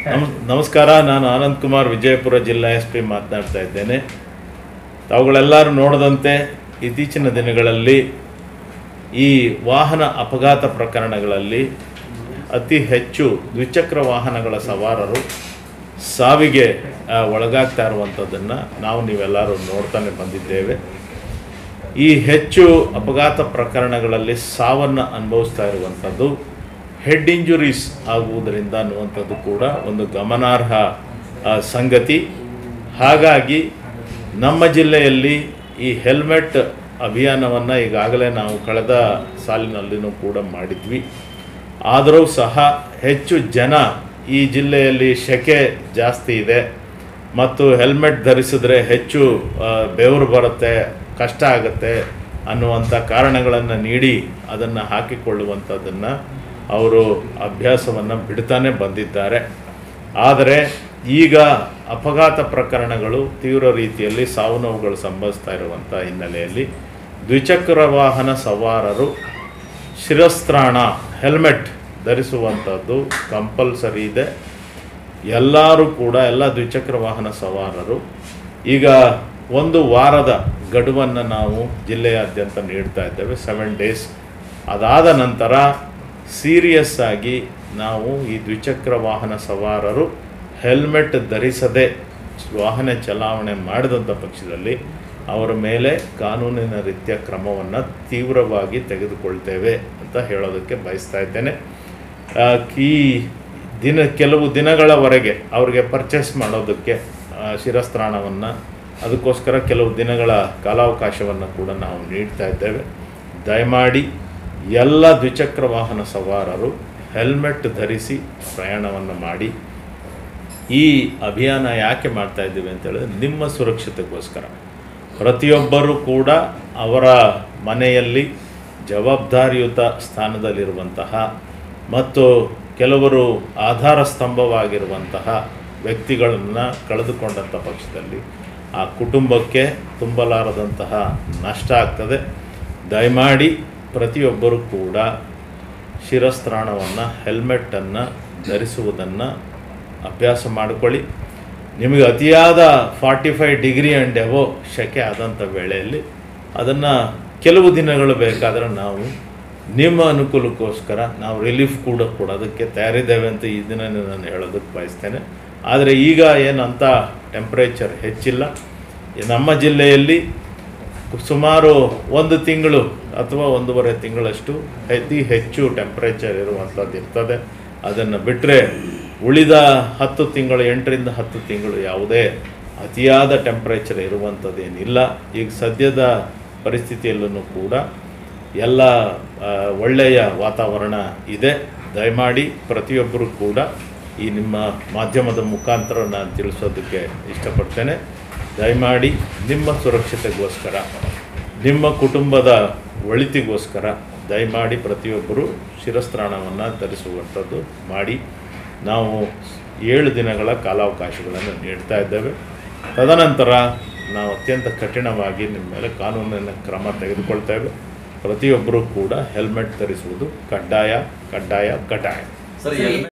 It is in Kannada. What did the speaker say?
ನಮಸ್ ನಮಸ್ಕಾರ ನಾನು ಆನಂದ್ ಕುಮಾರ್ ವಿಜಯಪುರ ಜಿಲ್ಲಾ ಎಸ್ ಪಿ ಮಾತನಾಡ್ತಾ ಇದ್ದೇನೆ ತಾವುಗಳೆಲ್ಲರೂ ನೋಡದಂತೆ ಇತ್ತೀಚಿನ ದಿನಗಳಲ್ಲಿ ಈ ವಾಹನ ಅಪಘಾತ ಪ್ರಕರಣಗಳಲ್ಲಿ ಅತಿ ಹೆಚ್ಚು ದ್ವಿಚಕ್ರ ವಾಹನಗಳ ಸವಾರರು ಸಾವಿಗೆ ಆ, ಒಳಗಾಗ್ತಾ ಇರುವಂಥದ್ದನ್ನು ನಾವು ನೀವೆಲ್ಲರೂ ನೋಡ್ತಾನೆ ಬಂದಿದ್ದೇವೆ ಈ ಹೆಚ್ಚು ಅಪಘಾತ ಪ್ರಕರಣಗಳಲ್ಲಿ ಸಾವನ್ನು ಅನುಭವಿಸ್ತಾ ಇರುವಂಥದ್ದು ಹೆಡ್ ಇಂಜುರೀಸ್ ಆಗುವುದರಿಂದ ಅನ್ನುವಂಥದ್ದು ಕೂಡ ಒಂದು ಗಮನಾರ್ಹ ಆ, ಸಂಗತಿ ಹಾಗಾಗಿ ನಮ್ಮ ಜಿಲ್ಲೆಯಲ್ಲಿ ಈ ಹೆಲ್ಮೆಟ್ ಅಭಿಯಾನವನ್ನು ಈಗಾಗಲೇ ನಾವು ಕಳೆದ ಸಾಲಿನಲ್ಲಿನೂ ಕೂಡ ಮಾಡಿದ್ವಿ ಆದರೂ ಸಹ ಹೆಚ್ಚು ಜನ ಈ ಜಿಲ್ಲೆಯಲ್ಲಿ ಸೆಕೆ ಜಾಸ್ತಿ ಇದೆ ಮತ್ತು ಹೆಲ್ಮೆಟ್ ಧರಿಸಿದ್ರೆ ಹೆಚ್ಚು ಆ, ಬೆವರು ಬರುತ್ತೆ ಕಷ್ಟ ಆಗುತ್ತೆ ಅನ್ನುವಂಥ ಕಾರಣಗಳನ್ನು ನೀಡಿ ಅದನ್ನು ಹಾಕಿಕೊಳ್ಳುವಂಥದ್ದನ್ನು ಅವರು ಅಭ್ಯಾಸವನ್ನು ಬಿಡ್ತಾನೆ ಬಂದಿದ್ದಾರೆ ಆದರೆ ಈಗ ಅಪಘಾತ ಪ್ರಕರಣಗಳು ತೀವ್ರ ರೀತಿಯಲ್ಲಿ ಸಾವು ನೋವುಗಳು ಸಂಭವಿಸ್ತಾ ಇರುವಂಥ ಹಿನ್ನೆಲೆಯಲ್ಲಿ ದ್ವಿಚಕ್ರ ವಾಹನ ಸವಾರರು ಶಿರಸ್ತ್ರಾಣ ಹೆಲ್ಮೆಟ್ ಧರಿಸುವಂಥದ್ದು ಕಂಪಲ್ಸರಿ ಇದೆ ಎಲ್ಲರೂ ಕೂಡ ಎಲ್ಲ ದ್ವಿಚಕ್ರ ವಾಹನ ಸವಾರರು ಈಗ ಒಂದು ವಾರದ ಗಡುವನ್ನು ನಾವು ಜಿಲ್ಲೆಯಾದ್ಯಂತ ನೀಡ್ತಾ ಇದ್ದೇವೆ ಸೆವೆನ್ ಡೇಸ್ ಅದಾದ ನಂತರ ಸೀರಿಯಸ್ ಆಗಿ ನಾವು ಈ ದ್ವಿಚಕ್ರ ವಾಹನ ಸವಾರರು ಹೆಲ್ಮೆಟ್ ಧರಿಸದೆ ವಾಹನ ಚಲಾವಣೆ ಮಾಡಿದಂಥ ಪಕ್ಷದಲ್ಲಿ ಅವರ ಮೇಲೆ ಕಾನೂನಿನ ರೀತಿಯ ಕ್ರಮವನ್ನು ತೀವ್ರವಾಗಿ ತೆಗೆದುಕೊಳ್ತೇವೆ ಅಂತ ಹೇಳೋದಕ್ಕೆ ಬಯಸ್ತಾ ಇದ್ದೇನೆ ಆ, ಈ ದಿನ ಕೆಲವು ದಿನಗಳವರೆಗೆ ಅವ್ರಿಗೆ ಪರ್ಚೇಸ್ ಮಾಡೋದಕ್ಕೆ ಆ, ಶಿರಸ್ತ್ರಾಣವನ್ನು ಅದಕ್ಕೋಸ್ಕರ ಕೆಲವು ದಿನಗಳ ಕಾಲಾವಕಾಶವನ್ನು ಕೂಡ ನಾವು ನೀಡ್ತಾ ಇದ್ದೇವೆ ದಯಮಾಡಿ ಎಲ್ಲ ದ್ವಿಚಕ್ರ ವಾಹನ ಸವಾರರು ಹೆಲ್ಮೆಟ್ ಧರಿಸಿ ಪ್ರಯಾಣವನ್ನು ಮಾಡಿ ಈ ಅಭಿಯಾನ ಯಾಕೆ ಮಾಡ್ತಾ ಇದ್ದೀವಿ ಅಂತ ಹೇಳಿದ್ರೆ ನಿಮ್ಮ ಸುರಕ್ಷತೆಗೋಸ್ಕರ ಪ್ರತಿಯೊಬ್ಬರೂ ಕೂಡ ಅವರ ಮನೆಯಲ್ಲಿ ಜವಾಬ್ದಾರಿಯುತ ಸ್ಥಾನದಲ್ಲಿರುವಂತಹ ಮತ್ತು ಕೆಲವರು ಆಧಾರ ಸ್ತಂಭವಾಗಿರುವಂತಹ ವ್ಯಕ್ತಿಗಳನ್ನು ಕಳೆದುಕೊಂಡಂಥ ಪಕ್ಷದಲ್ಲಿ ಆ ಕುಟುಂಬಕ್ಕೆ ತುಂಬಲಾರದಂತಹ ನಷ್ಟ ಆಗ್ತದೆ ದಯಮಾಡಿ ಪ್ರತಿಯೊಬ್ಬರೂ ಕೂಡ ಶಿರಸ್ತ್ರಾಣವನ್ನು ಹೆಲ್ಮೆಟ್ಟನ್ನು ಧರಿಸುವುದನ್ನು ಅಭ್ಯಾಸ ಮಾಡಿಕೊಳ್ಳಿ ನಿಮಗೆ ಅತಿಯಾದ ಫಾರ್ಟಿ ಫೈವ್ ಡಿಗ್ರಿ ಆ್ಯಂಡ್ ಎವೋ ಶೆಕೆ ಆದಂಥ ವೇಳೆಯಲ್ಲಿ ಅದನ್ನು ಕೆಲವು ದಿನಗಳು ಬೇಕಾದರೆ ನಾವು ನಿಮ್ಮ ಅನುಕೂಲಕ್ಕೋಸ್ಕರ ನಾವು ರಿಲೀಫ್ ಕೂಡ ಕೊಡೋದಕ್ಕೆ ತಯಾರಿದ್ದೇವೆ ಅಂತ ಈ ದಿನ ನಾನು ಹೇಳೋದಕ್ಕೆ ಬಯಸ್ತೇನೆ ಆದರೆ ಈಗ ಏನಂತ ಟೆಂಪ್ರೇಚರ್ ಹೆಚ್ಚಿಲ್ಲ ಈ ನಮ್ಮ ಜಿಲ್ಲೆಯಲ್ಲಿ ಸುಮಾರು ಒಂದು ತಿಂಗಳು ಅಥವಾ ಒಂದೂವರೆ ತಿಂಗಳಷ್ಟು ಅತಿ ಹೆಚ್ಚು ಟೆಂಪ್ರೇಚರ್ ಇರುವಂಥದ್ದು ಇರ್ತದೆ ಅದನ್ನು ಬಿಟ್ಟರೆ ಉಳಿದ ಹತ್ತು ತಿಂಗಳು ಎಂಟರಿಂದ ಹತ್ತು ತಿಂಗಳು ಯಾವುದೇ ಅತಿಯಾದ ಟೆಂಪ್ರೇಚರ್ ಇರುವಂಥದ್ದೇನಿಲ್ಲ ಈಗ ಸದ್ಯದ ಪರಿಸ್ಥಿತಿಯಲ್ಲೂ ಕೂಡ ಎಲ್ಲ ಆ, ಒಳ್ಳೆಯ ವಾತಾವರಣ ಇದೆ ದಯಮಾಡಿ ಪ್ರತಿಯೊಬ್ಬರು ಕೂಡ ಈ ನಿಮ್ಮ ಮಾಧ್ಯಮದ ಮುಖಾಂತರ ನಾನು ತಿಳಿಸೋದಕ್ಕೆ ಇಷ್ಟಪಡ್ತೇನೆ ದಯಮಾಡಿ ನಿಮ್ಮ ಸುರಕ್ಷತೆಗೋಸ್ಕರ ನಿಮ್ಮ ಕುಟುಂಬದ ಒಳಿತಿಗೋಸ್ಕರ ದಯಮಾಡಿ ಪ್ರತಿಯೊಬ್ಬರು ಶಿರಸ್ತ್ರಾಣವನ್ನು ಧರಿಸುವಂಥದ್ದು ಮಾಡಿ ನಾವು ಏಳು ದಿನಗಳ ಕಾಲಾವಕಾಶಗಳನ್ನು ನೀಡ್ತಾ ಇದ್ದೇವೆ ತದನಂತರ ನಾವು ಅತ್ಯಂತ ಕಠಿಣವಾಗಿ ನಿಮ್ಮ ಮೇಲೆ ಕಾನೂನಿನ ಕ್ರಮ ತೆಗೆದುಕೊಳ್ತೇವೆ ಪ್ರತಿಯೊಬ್ಬರೂ ಕೂಡ ಹೆಲ್ಮೆಟ್ ಧರಿಸುವುದು ಕಡ್ಡಾಯ ಕಡ್ಡಾಯ ಕಡ್ಡಾಯ ಸರ್